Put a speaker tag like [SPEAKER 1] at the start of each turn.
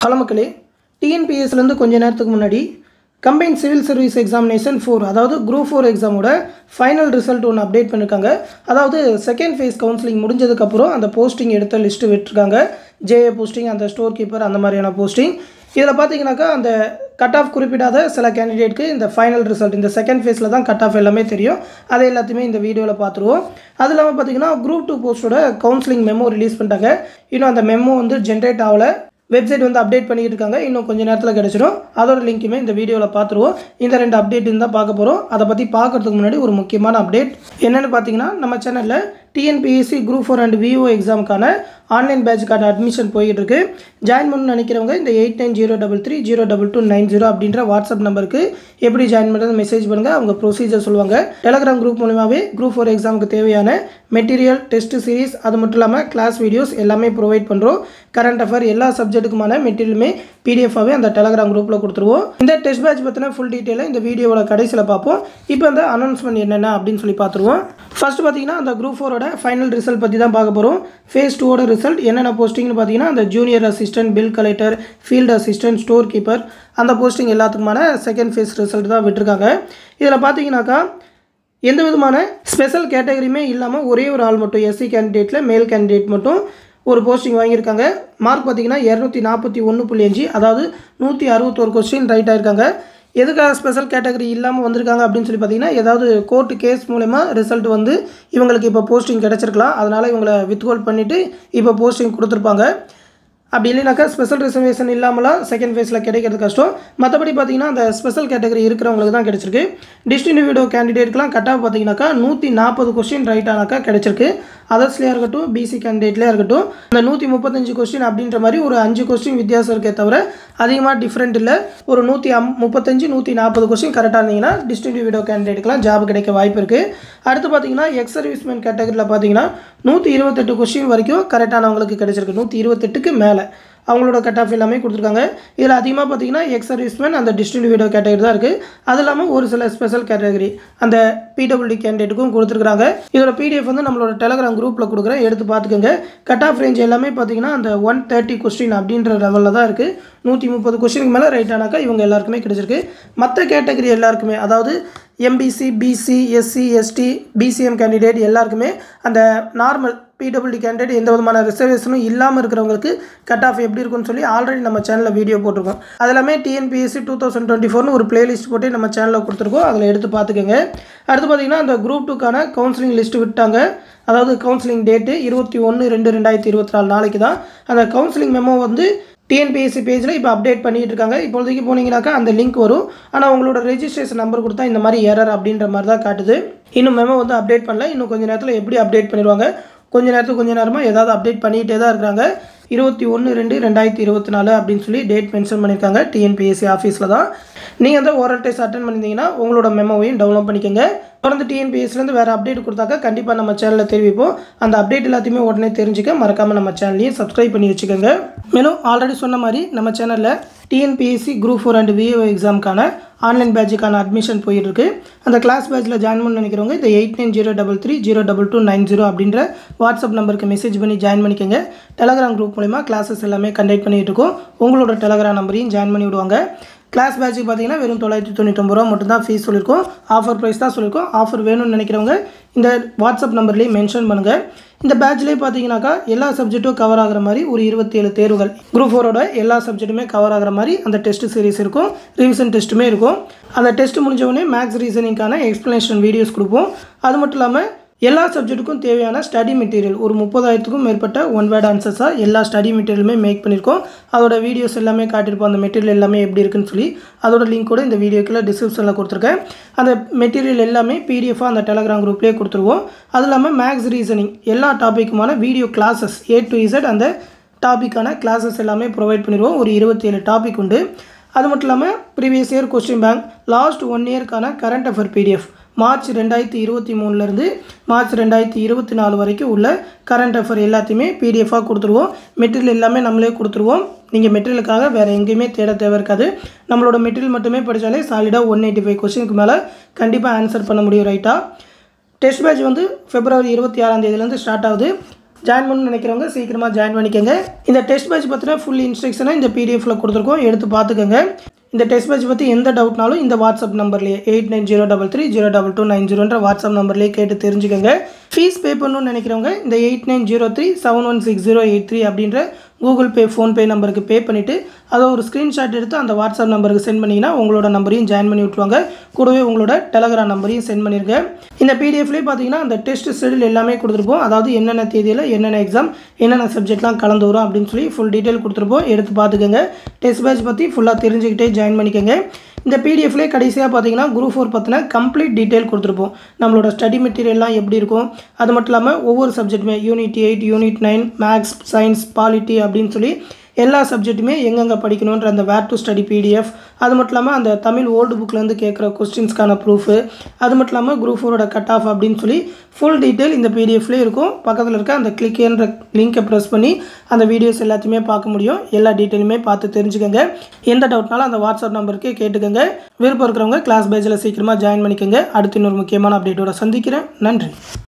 [SPEAKER 1] hello மக்களே டிஎன்பிஎஸ்லேருந்து கொஞ்ச நேரத்துக்கு முன்னாடி combine civil service examination four அதாவது குரூப் ஃபோர் எக்ஸாமோட ஃபைனல் ரிசல்ட் ஒன்று அப்டேட் பண்ணியிருக்காங்க அதாவது செகண்ட் ஃபேஸ் கவுன்சிலிங் முடிஞ்சதுக்கப்புறம் அந்த போஸ்டிங் எடுத்த லிஸ்ட்டு விட்டுருக்காங்க ஜேஏ போஸ்டிங் அந்த ஸ்டோர் கீப்பர் அந்த மாதிரியான போஸ்டிங் இதில் பார்த்தீங்கன்னாக்கா அந்த கட் ஆஃப் குறிப்பிடாத சில கேண்டிடேட்க்கு இந்த ஃபைனல் ரிசல்ட் இந்த செகண்ட் ஃபேஸில் தான் கட் ஆஃப் எல்லாமே தெரியும் அதை எல்லாத்தையுமே இந்த வீடியோவில் பார்த்துருவோம் அது இல்லாமல் பார்த்தீங்கன்னா குரூப் டூ போஸ்ட்டோட கவுன்சிலிங் மெமோ ரிலீஸ் பண்ணிட்டாங்க இன்னும் அந்த மெமோ வந்து ஜென்ரேட் ஆகலை வெப்சைட் வந்து அப்டேட் பண்ணிட்டு இருக்காங்க இன்னும் கொஞ்ச நேரத்தில் கிடச்சிடும் அதோட லிங்க்குமே இந்த வீடியோவில் பார்த்துருவோம் இந்த ரெண்டு அப்டேட் தான் பார்க்க போகிறோம் அதை பற்றி பார்க்கறதுக்கு முன்னாடி ஒரு முக்கியமான அப்டேட் என்னென்னு பார்த்தீங்கன்னா நம்ம சேனலில் TNPSC group four and VO எக்ஸாமுக்கான ஆன்லைன் பேட்சுக்கான அட்மிஷன் போயிட்டு இருக்கு ஜாயின் பண்ணணும்னு நினைக்கிறவங்க இந்த eight nine zero double three zero double two nine zero அப்படின்ற வாட்ஸ்அப் நம்பருக்கு எப்படி ஜாயின் பண்ணுறது மெசேஜ் பண்ணுங்கள் அவங்க ப்ரொசீஜர் சொல்லுவாங்க டெலகிராம் குரூப் மூலியமாகவே குரூப் ஃபோர் எக்ஸாமுக்கு தேவையான மெட்டீரியல் டெஸ்ட் சீரிஸ் அது மட்டும் இல்லாமல் கிளாஸ் வீடியோஸ் எல்லாமே ப்ரொவைட் பண்ணுறோம் கரண்ட் அஃபேர் எல்லா சப்ஜெக்ட்டுக்குமான மெட்டீரியலுமே பிடிஎஃபாகவே அந்த டெலகிராம் குரூப்பில் கொடுத்துருவோம் இந்த டெஸ்ட் பேட்ச் பற்றின ஃபுல் டீட்டெயிலை இந்த வீடியோவோட கடைசியில் பார்ப்போம் இப்போ அந்த அனௌன்ஸ்மெண்ட் என்னென்ன அப்படின்னு சொல்லி பார்த்துருவோம் ஃபர்ஸ்ட் பார்த்தீங்கன்னா அந்த குரூப் ஃபோரோட ஃபைனல் ரிசல்ட் பற்றி தான் பார்க்க போகிறோம் ஃபேஸ் டூவோட ரிசல்ட் என்னென்ன போஸ்டிங்னு பார்த்தீங்கன்னா அந்த junior assistant bill collector field assistant store keeper அந்த போஸ்டிங் எல்லாத்துக்குமான செகண்ட் ஃபேஸ் ரிசல்ட் தான் விட்டுருக்காங்க இதில் பார்த்தீங்கன்னாக்கா எந்த விதமான ஸ்பெஷல் கேட்டகரியுமே இல்லாமல் ஒரே ஒரு ஆள் மட்டும் எஸ்சி கேண்டிடேட்டில் மேல் கேண்டிடேட் மட்டும் ஒரு போஸ்டிங் வாங்கியிருக்காங்க மார்க் பார்த்தீங்கன்னா இரநூத்தி நாற்பத்தி ஒன்று புள்ளி அஞ்சு அதாவது நூற்றி அறுபத்தோரு கொஸ்டின் ரைட் ஆயிருக்காங்க எதுக்காக ஸ்பெஷல் கேட்டகரி இல்லாமல் வந்திருக்காங்க அப்படின்னு சொல்லி பார்த்தீங்கன்னா ஏதாவது கோர்ட்டு கேஸ் மூலமா ரிசல்ட் வந்து இவங்களுக்கு இப்போ போஸ்டிங் கிடச்சிருக்கலாம் அதனால் இவங்களை வித்ஹோல்ட் பண்ணிவிட்டு இப்போ போஸ்டிங் கொடுத்துருப்பாங்க அப்படி இல்லைனாக்கா ஸ்பெஷல் ரிசர்வேஷன் இல்லாமலாம் செகண்ட் ஃபேஸில் கிடைக்கிறது கஷ்டம் மற்றபடி பார்த்தீங்கன்னா அந்த ஸ்பெஷல் கேட்டகரி இருக்கிறவங்களுக்கு தான் கிடச்சிருக்கு டிஸ்டினிவிடோ கேண்டிடேட்க்குலாம் கட் ஆஃப் பார்த்தீங்கன்னாக்கா நூற்றி நாற்பது கொஸ்டின் ரைட் ஆனாக்கா கிடச்சிருக்கு அதர்ஸ்லேயே இருக்கட்டும் பிசி கேண்டிடேட்லேயே இருக்கட்டும் அந்த நூற்றி முப்பத்தஞ்சு கொஸ்டின் அப்படின்ற மாதிரி ஒரு அஞ்சு கொஸ்டின் வித்தியாசம் இருக்கே தவிர அதிகமாக டிஃப்ரெண்ட் இல்லை ஒரு நூற்றி அம் முப்பத்தஞ்சு நூற்றி நாற்பது கொஸ்டின் கரெக்டாக இருந்தீங்கன்னா டிஸ்டினிவிடோ கேண்டிடேட்க்குலாம் ஜாப் கிடைக்க வாய்ப்பு இருக்குது அடுத்து பார்த்தீங்கன்னா எக்ஸ் சர்வீஸ்மேன் கேட்டகரியில் பார்த்தீங்கன்னா நூற்றி இருபத்தெட்டு கொஸ்டின் வரைக்கும் கரெக்டானவங்களுக்கு கிடைச்சிருக்கு நூற்றி இருபத்தெட்டுக்கு மேலே அவங்களோட கட் ஆஃப் எல்லாமே கொடுத்துருக்காங்க இதில் அதிகமாக பார்த்தீங்கன்னா எக்ஸ் சர்வீஸ்மேன் அந்த டிஸ்ட்ரிபியூட்டர் கேட்டகரி தான் இருக்குது அது இல்லாமல் ஒரு சில ஸ்பெஷல் கேட்டகரி அந்த பிடபிள்யூடி கேண்டிடேட்டுக்கும் கொடுத்துருக்காங்க இதோட பிடிஎஃப் வந்து நம்மளோட டெலகிராம் குரூப்பில் கொடுக்குறேன் எடுத்து பார்த்துக்கோங்க கட் ஆஃப் ரேஞ்ச் எல்லாமே பார்த்தீங்கன்னா அந்த ஒன் தேர்ட்டி கொஸ்டின் அப்படின்ற லெவலில் தான் இருக்குது நூற்றி முப்பது கொஸ்டினுக்கு மேலே ரைட் ஆனாக்கா இவங்க எல்லாருக்குமே கிடைச்சிருக்கு மற்ற கேட்டகரி எல்லாருக்குமே அதாவது MBC BC SC ST BCM candidate எல்லாருக்குமே அந்த நார்மல் பிடபிள்யூடி கேண்டிடேட் எந்த விதமான ரிசர்வேஷனும் இல்லாமல் இருக்கிறவங்களுக்கு கட் ஆஃப் எப்படி இருக்கும்னு சொல்லி ஆல்ரெடி நம்ம சேனலில் வீடியோ போட்டிருக்கோம் அது எல்லாமே டிஎன்பிஎஸ்சி டூ தௌசண்ட் டுவெண்ட்டி ஃபோர்னு ஒரு பிளேலிஸ்ட் போட்டு நம்ம சேனலில் கொடுத்துருக்கோம் அதில் எடுத்து பார்த்துக்கோங்க அடுத்து பார்த்தீங்கன்னா அந்த குரூப் டூக்கான கவுன்சிலிங் லிஸ்ட்டு விட்டாங்க அதாவது கவுன்சிலிங் டேட்டு இருபத்தி ஒன்று ரெண்டு ரெண்டாயிரத்தி இருபத்தி நாலு நாளைக்கு தான் அந்த கவுன்சிலிங் மெமோ வந்து டிஎன்பிஎஸ்சி பேஜில் இப்போ அப்டேட் பண்ணிகிட்டு இருக்காங்க இப்போதைக்கு போனீங்கன்னாக்கா அந்த லிங்க் வரும் ஆனால் உங்களோட ரெஜிஸ்ட்ரேஷன் நம்பர் கொடுத்தா இந்த மாதிரி எரர் அப்படின்ற மாதிரி தான் காட்டுது இன்னும் மெமோ வந்து அப்டேட் பண்ணல இன்னும் கொஞ்சம் நேரத்தில் எப்படி அப்டேட் பண்ணிடுவாங்க கொஞ்ச நேரத்துக்கு கொஞ்ச நேரமாக ஏதாவது அப்டேட் பண்ணிகிட்டே தான் இருக்கிறாங்க இருபத்தி ஒன்று ரெண்டு ரெண்டாயிரத்தி இருபத்தி நாலு அப்படின்னு சொல்லி டேட் மென்ஷன் பண்ணியிருக்காங்க டிஎன்பிஎஸ்சி ஆஃபீஸில் தான் நீங்கள் அந்த ஓரல் டெஸ்ட் அட்டன் பண்ணியிருந்தீங்கன்னா உங்களோட மெமோவையும் டவுன்லோட் பண்ணிக்கோங்க தொடர்ந்து டிஎன்பிஎஸ்லேருந்து வேறு அப்டேட் கொடுத்தாக்கா கண்டிப்பாக நம்ம சேனலில் தெரிவிப்போம் அந்த அப்டேட் எல்லாத்தையுமே உடனே தெரிஞ்சுக்க மறக்காமல் நம்ம சேனலையும் சப்ஸ்கிரைப் பண்ணி வச்சுக்கோங்க மேலும் ஆல்ரெடி சொன்ன மாதிரி நம்ம சேனலில் TNPSC group four and VO எக்ஸாமுக்கான ஆன்லைன் பேட்சுக்கான அட்மிஷன் போயிட்டுருக்கு அந்த கிளாஸ் பேட்சில் ஜாயின் பண்ண நினைக்கிறவங்க இந்த eight nine zero double three zero double two nine zero அப்படின்ற வாட்ஸ்அப் நம்பருக்கு மெசேஜ் பண்ணி ஜாயின் பண்ணிக்கோங்க டெலகிராம் குரூப் மூலிமா கிளாஸஸ் எல்லாமே கண்டக்ட் பண்ணிகிட்டு இருக்கோம் உங்களோட டெலகிராம் நம்பரையும் ஜாயின் பண்ணி விடுவாங்க கிளாஸ் பேட்சுக்கு பார்த்தீங்கன்னா வெறும் தொள்ளாயிரத்தி தொண்ணூத்தொம்பது ரூபா மட்டும் தான் ஃபீஸ் சொல்லியிருக்கோம் ஆஃபர் ப்ரைஸ் தான் சொல்லியிருக்கோம் ஆஃபர் வேணும்னு நினைக்கிறவங்க இந்த வாட்ஸ்அப் நம்பர்லேயே மென்ஷன் பண்ணுங்கள் இந்த பேட்ச்லேயே பார்த்தீங்கன்னாக்கா எல்லா சப்ஜெக்ட்டும் கவர் ஆகிற மாதிரி ஒரு இருபத்தி ஏழு தேர்வுகள் குரூப் ஃபோரோட எல்லா சப்ஜெக்ட்டுமே கவர் ஆகிற மாதிரி அந்த டெஸ்ட் சீரிஸ் இருக்கும் ரிவிஷன் டெஸ்ட்டுமே இருக்கும் அந்த டெஸ்ட் முடிஞ்சவொடனே மேக்ஸ் ரீசனிங்கான எக்ஸ்ப்ளனேஷன் வீடியோஸ் கொடுப்போம் அது மட்டும் இல்லாமல் எல்லா சப்ஜெக்ட்டுக்கும் தேவையான ஸ்டடி மெட்டீரியல் ஒரு முப்பதாயிரத்துக்கும் மேற்பட்ட ஒன் வேர்ட் ஆன்சர்ஸாக எல்லா ஸ்டடி மெட்டீரியலுமே மேக் பண்ணியிருக்கோம் அதோட வீடியோஸ் எல்லாமே காட்டியிருப்போம் அந்த மெட்டீரியல் எல்லாமே எப்படி இருக்குன்னு சொல்லி அதோட லிங்க் கூட இந்த வீடியோக்குள்ள டிஸ்கிரிப்ஷனில் கொடுத்துருக்கேன் அந்த மெட்டீரியல் எல்லாமே பிடிஎஃபாக அந்த டெலகிராம் குரூப்லேயே கொடுத்துருவோம் அது இல்லாமல் மேக்ஸ் ரீசனிங் எல்லா டாப்பிக்குமான video classes A to Z அந்த டாப்பிக்கான கிளாஸஸ் எல்லாமே ப்ரொவைட் பண்ணிடுவோம் ஒரு இருபத்தி ஏழு டாபிக் உண்டு அது மட்டும் இல்லாமல் previous year question bank last one இயர்க்கான கரண்ட் அஃபேர் பிடிஎஃப் மார்ச் ரெண்டாயிரத்தி இருபத்தி மூணுலேருந்து மார்ச் ரெண்டாயிரத்தி இருபத்தி நாலு வரைக்கும் உள்ள கரண்ட் அஃபேர் எல்லாத்தையுமே பிடிஎஃபாக கொடுத்துருவோம் மெட்டீரியல் எல்லாமே நம்மளே கொடுத்துருவோம் நீங்கள் மெட்டீரியலுக்காக வேறு எங்கேயுமே தேட தேவை இருக்காது நம்மளோட மெட்டீரியல் மட்டுமே படித்தாலே சாலிடாக ஒன் எயிட்டி ஃபைவ் கொஸ்டினுக்கு மேலே கண்டிப்பாக ஆன்சர் பண்ண முடியும் ரைட்டாக டெஸ்ட் பேட்ச் வந்து பிப்ரவரி இருபத்தி ஆறாம் தேதியிலேருந்து ஸ்டார்ட் ஆகுது ஜாயின் பண்ணணும்னு நினைக்கிறவங்க சீக்கிரமாக ஜாயின் பண்ணிக்கோங்க இந்த டெஸ்ட் பேட்ச் பற்றின ஃபுல் இன்ஸ்ட்ரக்ஷனை இந்த பிடிஎஃப்ல கொடுத்துருக்கோம் எடுத்து பார்த்துக்கோங்க இந்த டெஸ்ட் பேட்ச் பற்றி எந்த டவுட்னாலும் இந்த வாட்ஸ்அப் நம்பர்லேயே eight nine zero double three zero double two nine ஜீரோன்ற வாட்ஸ்அப் நம்பர்லேயே கேட்டு தெரிஞ்சுக்கோங்க ஃபீஸ் பே பண்ணணும்னு நினைக்கிறவங்க இந்த eight nine zero three seven one six zero eight three அப்படின்ற கூகுள் பே ஃபோன்பே நம்பருக்கு பே பண்ணிவிட்டு அதை ஒரு ஸ்க்ரீன்ஷாட் எடுத்து அந்த வாட்ஸ்அப் நம்பருக்கு சென்ட் பண்ணிங்கன்னா உங்களோட நம்பரையும் ஜாயின் பண்ணி விட்ருவாங்க கூடவே உங்களோட டெலகிராம் நம்பரையும் சென்ட் பண்ணிருங்க இந்த பிடிஎஃப்லேயே பார்த்தீங்கன்னா அந்த டெஸ்ட் ஷெடியூல் எல்லாமே கொடுத்துருப்போம் அதாவது என்னென்ன தேதியில் என்னென்ன எக்ஸாம் என்னென்ன சப்ஜெக்ட்லாம் கலந்து வரும் அப்படின்னு சொல்லி ஃபுல் டீட்டெயில் கொடுத்துருப்போம் எடுத்து பார்த்துக்கோங்க டெஸ்ட் பேட்ச் பற்றி ஃபுல்லாக தெரிஞ்சுக்கிட்டே ஜாயின் பண்ணிக்கோங்க இந்த பிடிஎஃப்லேயே கடைசியாக பார்த்தீங்கன்னா குரூப் ஃபோர் பற்றின கம்ப்ளீட் டீட்டெயில் கொடுத்துருப்போம் நம்மளோட ஸ்டடி மெட்டீரியல்லாம் எப்படி இருக்கும் அது மட்டும் இல்லாமல் ஒவ்வொரு சப்ஜெக்ட்டுமே unit eight unit nine maths science polity அப்படின்னு சொல்லி எல்லா சப்ஜெக்ட்டுமே எங்கெங்கே படிக்கணுன்ற அந்த வேர் டு ஸ்டடி பிடிஎஃப் அது மட்டும் இல்லாமல் அந்த தமிழ் ஓல்டு புக்லேருந்து கேட்குற கொஸ்டின்ஸ்க்கான ப்ரூஃபு அது மட்டும் இல்லாமல் குரூப் ஃபோரோட கட் ஆஃப் அப்படின்னு சொல்லி ஃபுல் டீட்டெயில் இந்த பிடிஎஃப்லேயே இருக்கும் பக்கத்தில் இருக்க அந்த கிளிக்ன்ற லிங்கை ப்ரெஸ் பண்ணி அந்த வீடியோஸ் எல்லாத்தையுமே பார்க்க முடியும் எல்லா டீட்டெயிலுமே பார்த்து தெரிஞ்சுக்கோங்க எந்த டவுட்னாலும் அந்த வாட்ஸ்அப் நம்பருக்கு கேட்டுக்கோங்க விருப்பம் இருக்கிறவங்க கிளாஸ் பேஜில் சீக்கிரமாக ஜாயின் பண்ணிக்கோங்க அடுத்து இன்னொரு முக்கியமான அப்டேட்டோட சந்திக்கிறேன் நன்றி